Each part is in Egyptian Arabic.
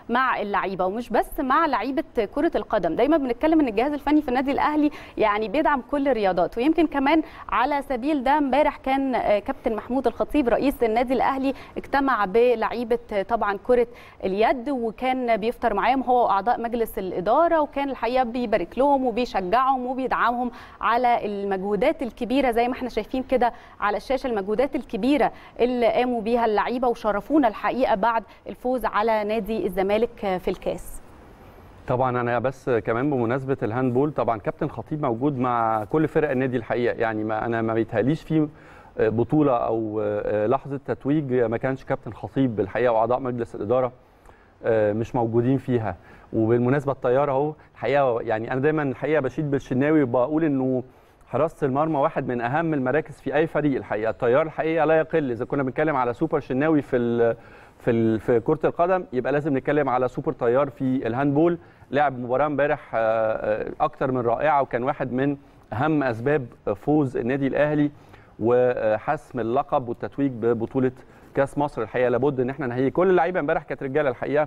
مع اللعيبه ومش بس مع لعيبه كره القدم دايما بنتكلم ان الجهاز الفني في النادي الاهلي يعني بيدعم كل الرياضات ويمكن كمان على سبيل ده امبارح كان كابتن محمود الخطيب رئيس النادي الاهلي اجتمع بلعيبه طبعا كره اليد وكان بيفطر معاهم هو واعضاء مجلس الاداره وكان الحقيقه بيبارك لهم وبيشجعهم وبيدعمهم على المجهودات الكبيره زي ما احنا شايفين كده على الشاشه المجهودات الكبيره اللي قاموا بيها اللعيبه وشرفونا الحقيقه بعد الفوز على نادي الزمالك في الكاس طبعا انا بس كمان بمناسبه الهاندبول طبعا كابتن خطيب موجود مع كل فرق النادي الحقيقه يعني ما انا ما بيتهيأليش في بطوله او لحظه تتويج ما كانش كابتن خطيب الحقيقه واعضاء مجلس الاداره مش موجودين فيها وبالمناسبه الطياره اهو الحقيقه يعني انا دايما الحقيقه بشيد بالشناوي وبقول انه حراسه المرمى واحد من اهم المراكز في اي فريق الحقيقه الطيار الحقيقه لا يقل اذا كنا بنتكلم على سوبر شناوي في ال في ال في كره القدم يبقى لازم نتكلم على سوبر طيار في الهاندبول لعب مباراه امبارح اكتر من رائعه وكان واحد من اهم اسباب فوز النادي الاهلي وحسم اللقب والتتويج ببطوله كاس مصر الحقيقه لابد ان احنا نهيئ كل اللعيبه امبارح كانت رجاله الحقيقه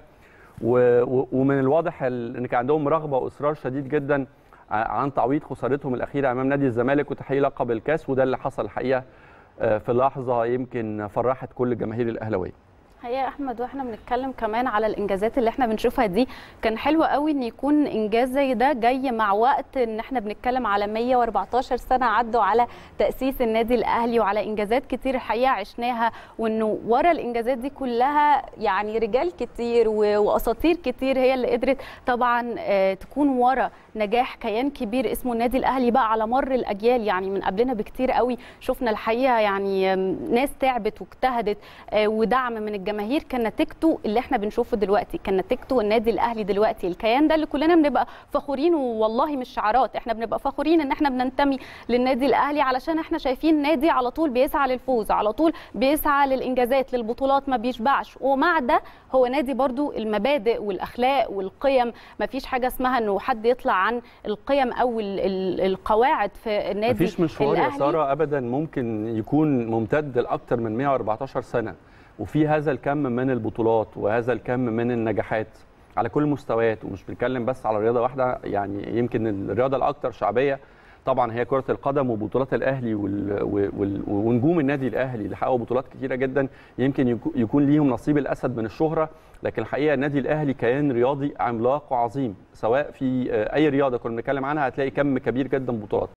ومن الواضح ان كان عندهم رغبه واصرار شديد جدا عن تعويض خسارتهم الاخيره امام نادي الزمالك وتحقيق لقب الكاس وده اللي حصل الحقيقه في لحظه يمكن فرحت كل الجماهير الاهلاويه هي احمد واحنا بنتكلم كمان على الانجازات اللي احنا بنشوفها دي كان حلو قوي ان يكون انجاز زي ده جاي مع وقت ان احنا بنتكلم على 114 سنه عدوا على تاسيس النادي الاهلي وعلى انجازات كتير الحقيقه عشناها وانه ورا الانجازات دي كلها يعني رجال كتير واساطير كتير هي اللي قدرت طبعا تكون ورا نجاح كيان كبير اسمه النادي الاهلي بقى على مر الاجيال يعني من قبلنا بكتير قوي شفنا الحقيقه يعني ناس تعبت واجتهدت ودعم من الجماهير كان نتيجته اللي احنا بنشوفه دلوقتي كان نتيجته النادي الاهلي دلوقتي الكيان ده اللي كلنا بنبقى فخورين والله مش شعارات احنا بنبقى فخورين ان احنا بننتمي للنادي الاهلي علشان احنا شايفين نادي على طول بيسعى للفوز على طول بيسعى للانجازات للبطولات ما بيشبعش ومع ده هو نادي برضو المبادئ والاخلاق والقيم ما فيش حاجه اسمها انه حد يطلع عن القيم او ال ال القواعد في النادي مفيش مشوار يا ساره ابدا ممكن يكون ممتد لاكثر من 114 سنه وفي هذا الكم من البطولات وهذا الكم من النجاحات على كل المستويات ومش بنتكلم بس على رياضه واحده يعني يمكن الرياضه الاكثر شعبيه طبعا هي كره القدم وبطولات الاهلي وال... وال... ونجوم النادي الاهلي اللي حققوا بطولات كثيره جدا يمكن يكون ليهم نصيب الاسد من الشهره لكن الحقيقه النادي الاهلي كيان رياضي عملاق وعظيم سواء في اي رياضه كنا بنتكلم عنها هتلاقي كم كبير جدا بطولات